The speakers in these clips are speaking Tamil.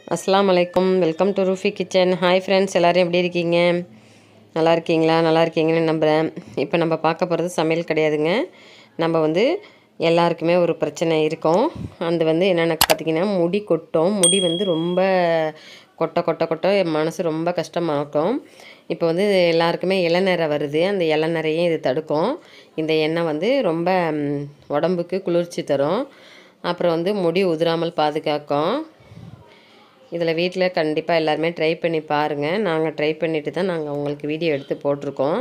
அஸ்ஸலாமு அலைக்கும் welcome to Rufi kitchen hi friends எல்லோரும் எப்படி இருக்கீங்க நல்லா இருக்கீங்களா நல்லா இருக்கீங்கன்னு நம்புகிறேன் இப்போ நம்ம பார்க்க போகிறது சமையல் கிடையாதுங்க நம்ம வந்து எல்லாருக்குமே ஒரு பிரச்சனை இருக்கும் அது வந்து என்னென்ன பார்த்தீங்கன்னா முடி கொட்டும் முடி வந்து ரொம்ப கொட்ட கொட்ட கொட்ட என் மனசு ரொம்ப கஷ்டமாக்கும் இப்போ வந்து எல்லாருக்குமே இளநரை வருது அந்த இளநரையும் இது தடுக்கும் இந்த எண்ணெய் வந்து ரொம்ப ம், உடம்புக்கு குளிர்ச்சி தரும் அப்புறம் வந்து முடி உதிராமல் பாதுகாக்கும் இதில் வீட்டில் கண்டிப்பாக எல்லாருமே ட்ரை பண்ணி பாருங்கள் நாங்கள் ட்ரை பண்ணிட்டு தான் நாங்கள் உங்களுக்கு வீடியோ எடுத்து போட்டிருக்கோம்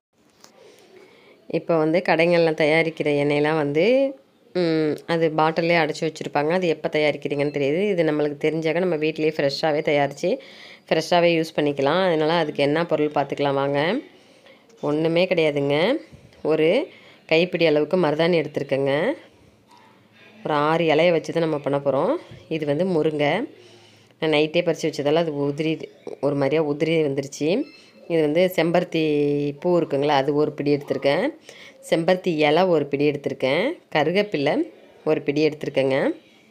இப்போ வந்து கடைகளில் தயாரிக்கிற எண்ணெயெலாம் வந்து ம், அது பாட்டிலே அடைச்சி வச்சுருப்பாங்க அது எப்போ தயாரிக்கிறீங்கன்னு தெரியுது இது நம்மளுக்கு தெரிஞ்சாக்க நம்ம வீட்டிலேயே ஃப்ரெஷ்ஷாகவே தயாரித்து ஃப்ரெஷ்ஷாகவே யூஸ் பண்ணிக்கலாம் அதனால் அதுக்கு என்ன பொருள் பார்த்துக்கலாம் வாங்க ஒன்றுமே கிடையாதுங்க ஒரு கைப்பிடி அளவுக்கு மருதாணி எடுத்துருக்கேங்க ஒரு ஆறு இலையை வச்சு தான் நம்ம பண்ண போகிறோம் இது வந்து முருங்கை நான் நைட்டே பறித்து வச்சதால அது உதிரி ஒரு மாதிரியா உதிரி வந்துருச்சு இது வந்து செம்பருத்தி பூ இருக்குங்களா அது ஒரு பிடி எடுத்திருக்கேன் செம்பருத்தி இலை ஒரு பிடி எடுத்திருக்கேன் கருகப்பில்லை ஒரு பிடி எடுத்திருக்கேங்க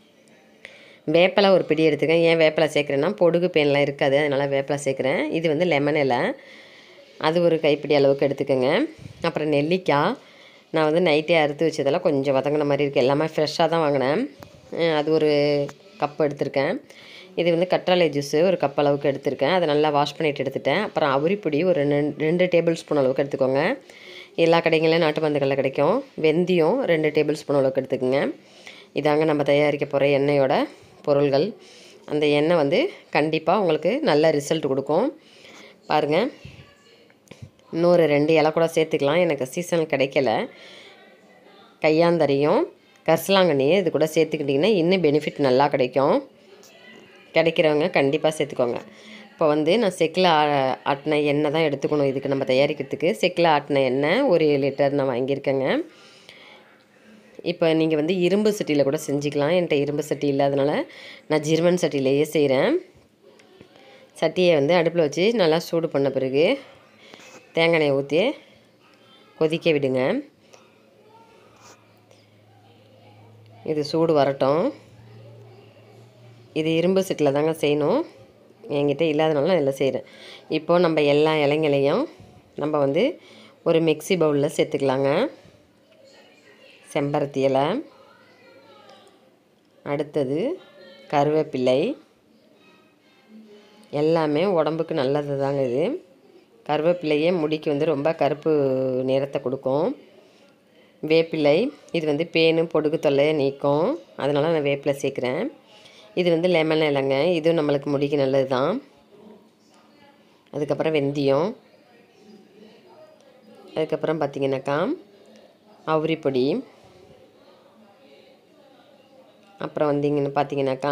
வேப்பிலை ஒரு பிடி எடுத்துக்கேன் ஏன் வேப்பிலை சேர்க்குறேன்னா பொடுகு பேன்லாம் இருக்காது அதனால் வேப்பிலை சேர்க்குறேன் இது வந்து லெமன் இலை அது ஒரு கைப்பிடி அளவுக்கு எடுத்துக்கோங்க அப்புறம் நெல்லிக்காய் நான் வந்து நைட்டே அறுத்து வச்சதெல்லாம் கொஞ்சம் வதங்கின மாதிரி இருக்குது எல்லாமே ஃப்ரெஷ்ஷாக தான் வாங்கினேன் அஹ் அது ஒரு கப் எடுத்திருக்கேன் இது வந்து கற்றாழை ஜூஸு ஒரு கப் அளவுக்கு எடுத்திருக்கேன் அதை நல்லா வாஷ் பண்ணிட்டு எடுத்துட்டேன் அப்புறம் அவுரிப்பொடி ஒரு ரெண்டு ரெண்டு டேபிள் ஸ்பூன் அளவுக்கு எடுத்துக்கோங்க எல்லா கடைகளிலும் நாட்டு மருந்துகளில் கிடைக்கும் வெந்தயம் ரெண்டு டேபிள் ஸ்பூன் அளவுக்கு எடுத்துக்கோங்க இதாங்க நம்ம தயாரிக்க போகிற எண்ணெயோட பொருள்கள் அந்த எண்ணெய் வந்து கண்டிப்பாக உங்களுக்கு நல்ல ரிசல்ட் கொடுக்கும் பாருங்கள் இன்னொரு ரெண்டு இலை கூட சேர்த்துக்கலாம் எனக்கு சீசன் கிடைக்கல கையாந்தரையும் கரிசலாங்கண்ணியும் இது கூட சேர்த்துக்கிட்டிங்கன்னா இன்னும் பெனிஃபிட் நல்லா கிடைக்கும் கிடைக்கிறவங்க கண்டிப்பாக சேர்த்துக்கோங்க இப்போ வந்து நான் செக்கில் ஆ- ஆட்டின எண்ணெய் தான் எடுத்துக்கணும் இதுக்கு நம்ம தயாரிக்கிறதுக்கு செக்கில் ஆட்டின எண்ணெய் ஒரு லிட்டர் நான் வாங்கியிருக்கேங்க இப்போ நீங்கள் வந்து இரும்பு சட்டியில் கூட செஞ்சுக்கலாம் என்கிட்ட இரும்பு சட்டி இல்லாதனால நான் ஜெர்மன் சட்டியிலேயே செய்கிறேன் சட்டியை வந்து அடுப்பில் வச்சு நல்லா சூடு பண்ண பிறகு தேங்காய் எண்ணெய் ஊற்றி கொதிக்க விடுங்க இது சூடு வரட்டும் இது இரும்பு சட்டியில் தாங்க செய்யணும் என்கிட்ட இல்லாதனால நான் இதில் செய்கிறேன் இப்போது நம்ம எல்லா இலைங்களையும் நம்ம வந்து ஒரு மிக்ஸி பவுலில் சேர்த்துக்கலாங்க செம்பருத்தி இலை அடுத்தது கருவேப்பிலை எல்லாமே உடம்புக்கு நல்லது தாங்க இது கருவேப்பிலையே முடிக்கு வந்து ரொம்ப கருப்பு நிறத்தை கொடுக்கும் வேப்பிலை இது வந்து பேனு பொடுகு தொல்லையை நீக்கும் அதனால நான் வேப்பிலை சேர்க்குறேன் இது வந்து லெமன் இலைங்க இதுவும் நம்மளுக்கு முடிக்கு நல்லது தான் அதுக்கப்புறம் வெந்தயம் அதுக்கப்புறம் பார்த்திங்கனாக்கா அவுரிப்பொடி அப்புறம் வந்தீங்கன்னு பார்த்தீங்கன்னாக்கா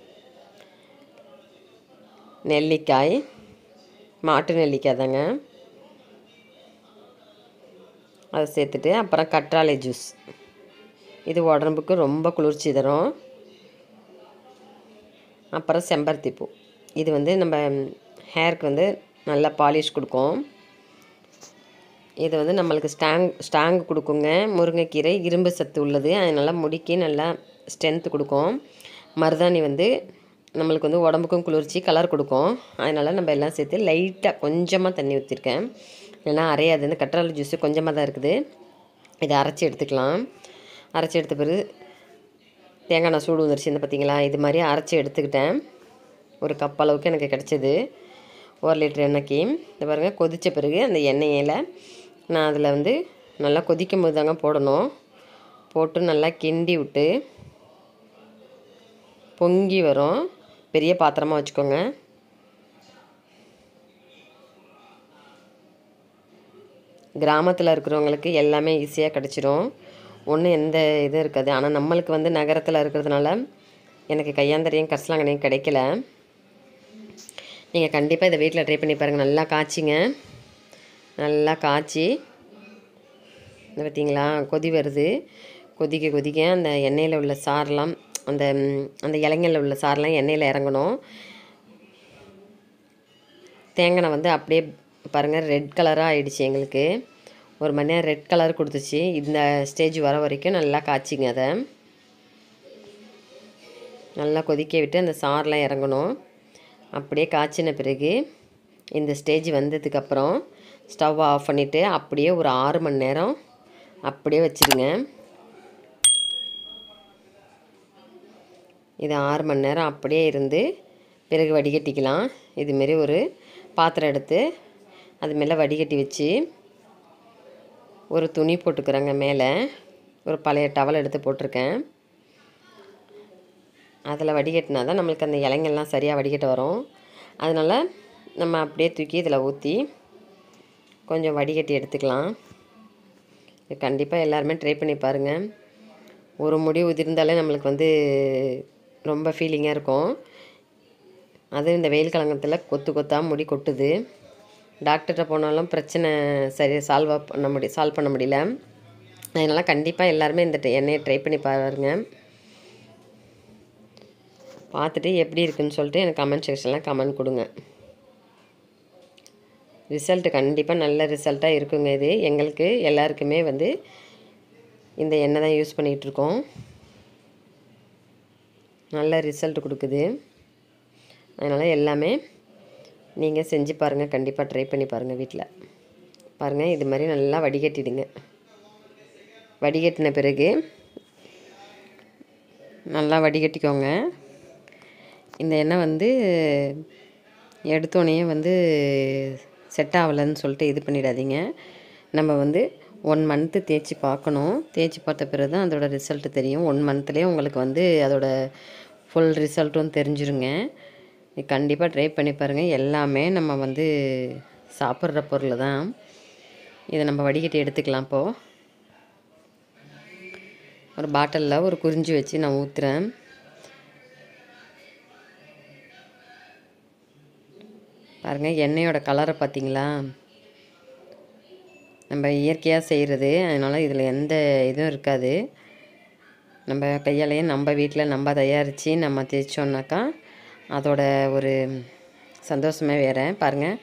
நெல்லிக்காய் மாட்டு நெல்லிக்காய் தாங்க அதை சேர்த்துட்டு அப்புறம் கற்றாழை ஜூஸ் இது உடம்புக்கு ரொம்ப குளிர்ச்சி தரும் அப்புறம் செம்பருத்தி பூ இது வந்து நம்ம ஹேருக்கு வந்து நல்லா பாலிஷ் கொடுக்கும் இது வந்து நம்மளுக்கு ஸ்டாங் ஸ்டாங் கொடுக்குங்க முருங்கைக்கீரை இரும்பு சத்து உள்ளது அதனால் முடிக்கு நல்லா ஸ்ட்ரென்த் கொடுக்கும் மருதாணி வந்து நம்மளுக்கு வந்து உடம்புக்கும் குளிர்ச்சி கலர் கொடுக்கும் அதனால் நம்ம எல்லாம் சேர்த்து லைட்டாக கொஞ்சமாக தண்ணி ஊற்றிருக்கேன் இல்லைன்னா அரையாது இந்த கற்றாழை ஜூஸு கொஞ்சமாக தான் இருக்குது இதை அரைச்சி எடுத்துக்கலாம் அரைச்சி எடுத்த பிறகு தேங்காய் எண்ணெய் சூடு வந்துருச்சு இந்த பார்த்தீங்களா இது மாதிரி அரைச்சி எடுத்துக்கிட்டேன் ஒரு கப் அளவுக்கு எனக்கு கிடச்சிது ஒரு லிட்டர் எண்ணெய்க்கு இந்த பாருங்கள் கொதித்த பிறகு அந்த எண்ணெயில் நான் அதில் வந்து நல்லா கொதிக்கும் போது தாங்க போடணும் போட்டு நல்லா கிண்டி விட்டு பொங்கி வரும் பெரிய பாத்திரமாக வச்சுக்கோங்க கிராமத்தில் இருக்கிறவங்களுக்கு எல்லாமே ஈஸியாக கிடச்சிரும் ஒன்றும் எந்த இதுவும் இருக்காது ஆனால் நம்மளுக்கு வந்து நகரத்தில் இருக்கிறதுனால எனக்கு கையாந்தரையும் கரிசலாங்கண்ணியும் கிடைக்கல நீங்கள் கண்டிப்பாக இதை வீட்டில் ட்ரை பண்ணி பாருங்கள் நல்லா காய்ச்சிங்க நல்லா காய்ச்சி இந்த பார்த்தீங்களா கொதி வருது கொதிக்க கொதிக்க அந்த எண்ணெயில் உள்ள சாரெல்லாம் அந்த ம், அந்த இலைங்களில் உள்ள சாரெல்லாம் எண்ணெயில் இறங்கணும் தேங்காய் வந்து அப்படியே பாருங்கள் ரெட் கலராக ஆயிடுச்சு எங்களுக்கு ஒரு மணி நேரம் ரெட் கலர் கொடுத்துச்சு இந்த ஸ்டேஜ் வர வரைக்கும் நல்லா காய்ச்சிங்க அதை நல்லா கொதிக்க விட்டு அந்த சாரெலாம் இறங்கணும் அப்படியே காய்ச்சின பிறகு இந்த ஸ்டேஜ் வந்ததுக்கப்புறம் ஸ்டவ் ஆஃப் பண்ணிவிட்டு அப்படியே ஒரு ஆறு மணி நேரம் அப்படியே வச்சுருங்க இது ஆறு மணி நேரம் அப்படியே இருந்து பிறகு வடிகட்டிக்கலாம் இதுமாரி ஒரு பாத்திரம் எடுத்து அது மேலே வடிகட்டி வச்சு ஒரு துணி போட்டுக்கிறேங்க மேலே ஒரு பழைய டவல் எடுத்து போட்டிருக்கேன் அதில் வடிகட்டினா தான் நம்மளுக்கு அந்த இலைங்கள்லாம் சரியாக வடிகட்ட வரும் அதனால் நம்ம அப்படியே தூக்கி இதில் ஊற்றி கொஞ்சம் வடிகட்டி எடுத்துக்கலாம் இது கண்டிப்பாக எல்லாருமே ட்ரை பண்ணி பாருங்கள் ஒரு முடி உதிர்ந்தாலே நம்மளுக்கு வந்து ரொம்ப ஃபீலிங்காக இருக்கும் அதுவும் இந்த வெயில் காலங்கத்தில் கொத்து கொத்தாக முடி கொட்டுது டாக்டர்கிட்ட போனாலும் பிரச்சனை சரி சால்வ் பண்ண முடி சால்வ் பண்ண முடியல அதனால் கண்டிப்பாக எல்லாருமே இந்த எண்ணெயை ட்ரை பண்ணி பாருங்க பார்த்துட்டு எப்படி இருக்குன்னு சொல்லிட்டு எனக்கு கமெண்ட் செக்ஷனில் கமெண்ட் கொடுங்க ரிசல்ட்டு கண்டிப்பாக நல்ல ரிசல்ட்டாக இருக்குங்க இது எங்களுக்கு எல்லாருக்குமே வந்து இந்த எண்ணெய் தான் யூஸ் பண்ணிகிட்ருக்கோம் நல்ல ரிசல்ட் கொடுக்குது அதனால் எல்லாமே நீங்கள் செஞ்சு பாருங்கள் கண்டிப்பாக ட்ரை பண்ணி பாருங்கள் வீட்டில் பாருங்கள் இது மாதிரி நல்லா வடிகட்டிடுங்க வடிகட்டின பிறகு நல்லா வடிகட்டிக்கோங்க இந்த எண்ணெய் வந்து எடுத்தோடனே வந்து செட் ஆகலைன்னு சொல்லிட்டு இது பண்ணிடாதீங்க நம்ம வந்து ஒன் மந்த்து தேய்ச்சி பார்க்கணும் தேய்ச்சி பார்த்த பிறகு தான் அதோட ரிசல்ட்டு தெரியும் ஒன் மந்த்லேயே உங்களுக்கு வந்து அதோட ஃபுல் ரிசல்ட்டும் தெரிஞ்சிருங்க கண்டிப்பாக ட்ரை பண்ணி பாருங்கள் எல்லாமே நம்ம வந்து சாப்பிட்ற பொருள் தான் இதை நம்ம வடிகட்டி எடுத்துக்கலாம் இப்போது ஒரு பாட்டிலில் ஒரு குறிஞ்சி வச்சு நான் ஊற்றுறேன் பாருங்கள் எண்ணெயோட கலரை பார்த்தீங்களா நம்ம இயற்கையாக செய்கிறது அதனால் இதில் எந்த இதுவும் இருக்காது நம்ம கையாலேயே நம்ம வீட்டில் நம்ம தயாரித்து நம்ம தேய்ச்சோன்னாக்கா அதோட ஒரு சந்தோஷமே வேறு பாருங்கள்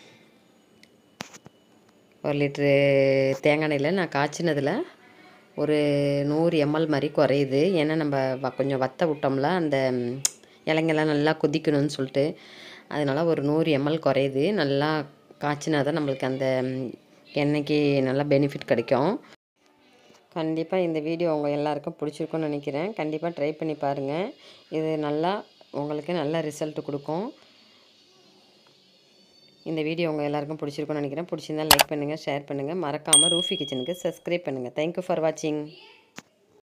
ஒரு லிட்ரு தேங்காய் எண்ணெயில் நான் காய்ச்சினதில் ஒரு நூறு எம்எல் மாதிரி குறையுது ஏன்னா நம்ம வ- கொஞ்சம் வத்த விட்டோம்ல அந்த ம், இலைங்கெல்லாம் நல்லா கொதிக்கணும்னு சொல்லிட்டு அதனால் ஒரு நூறு எம்எல் குறையுது நல்லா காய்ச்சினா தான் நம்மளுக்கு அந்த ம், எண்ணெய்க்கு நல்லா பெனிஃபிட் கிடைக்கும் கண்டிப்பாக இந்த வீடியோ உங்கள் எல்லாருக்கும் பிடிச்சிருக்கும்னு நினைக்கிறேன் கண்டிப்பாக ட்ரை பண்ணி பாருங்கள் இது நல்லா உங்களுக்கு நல்ல ரிசல்ட் கொடுக்கும் இந்த வீடியோ உங்கள் எல்லாருக்கும் பிடிச்சிருக்கும்னு நினைக்கிறேன் பிடிச்சிருந்தா லைக் பண்ணுங்கள் ஷேர் பண்ணுங்கள் மறக்காமல் ரூஃபி கிச்சனுக்கு சப்ஸ்கிரைப் பண்ணுங்கள் தேங்க்யூ ஃபார் வாட்சிங்